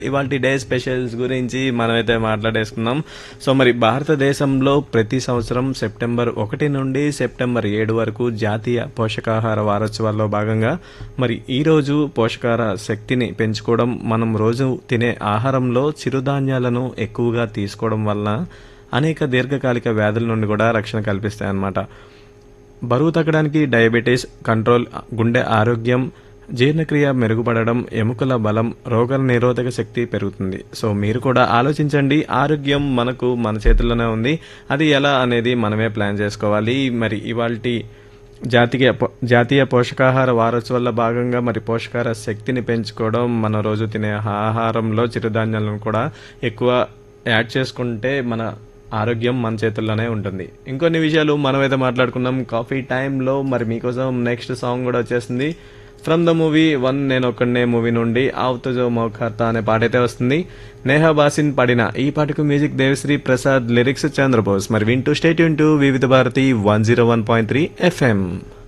ఇవాళ day specials గురించి మనమైతే మాట్లాడేసుకుందాం సో మరి భారతదేశంలో ప్రతి సంవత్సరం సెప్టెంబర్ ఒకటి నుండి సెప్టెంబర్ ఏడు వరకు జాతీయ పోషకాహార వారోత్సవాల్లో భాగంగా మరి ఈ రోజు పోషకాహార శక్తిని పెంచుకోవడం మనం రోజు తినే ఆహారంలో చిరుధాన్యాలను ఎక్కువగా తీసుకోవడం వలన అనేక దీర్ఘకాలిక వ్యాధుల నుండి కూడా రక్షణ కల్పిస్తాయి అన్నమాట బరువు తగ్గడానికి డయాబెటీస్ కంట్రోల్ గుండె ఆరోగ్యం జీర్ణక్రియ మెరుగుపడడం ఎముకల బలం రోగ నిరోధక శక్తి పెరుగుతుంది సో మీరు కూడా ఆలోచించండి ఆరోగ్యం మనకు మన చేతుల్లోనే ఉంది అది ఎలా అనేది మనమే ప్లాన్ చేసుకోవాలి మరి ఇవాల్టి జాతీయ పో- జాతీయ పోషకాహార వారోత్సవాల్లో భాగంగా మరి పోషకాహార శక్తిని పెంచుకోవడం మన రోజు తినే ఆహారంలో చిరుధాన్యాలను కూడా ఎక్కువ యాడ్ చేసుకుంటే మన ఆరోగ్యం మన చేతుల్లోనే ఉంటుంది ఇంకొన్ని విషయాలు మనమైతే మాట్లాడుకున్నాం కాఫీ టైంలో మరి మీకోసం నెక్స్ట్ సాంగ్ కూడా వచ్చేసింది ఫ్రమ్ ద మూవీ వన్ నేను ఒక్కడనే మూవీ నుండి ఆవుతజో మౌఖార్తా అనే పాట అయితే వస్తుంది నేహా బాసిన్ పాడిన ఈ పాటకు మ్యూజిక్ దేవశ్రీ ప్రసాద్ లిరిక్స్ చంద్రబోస్ మరి వింటూ stay tuned to Vividh Bharati one zero one point three FM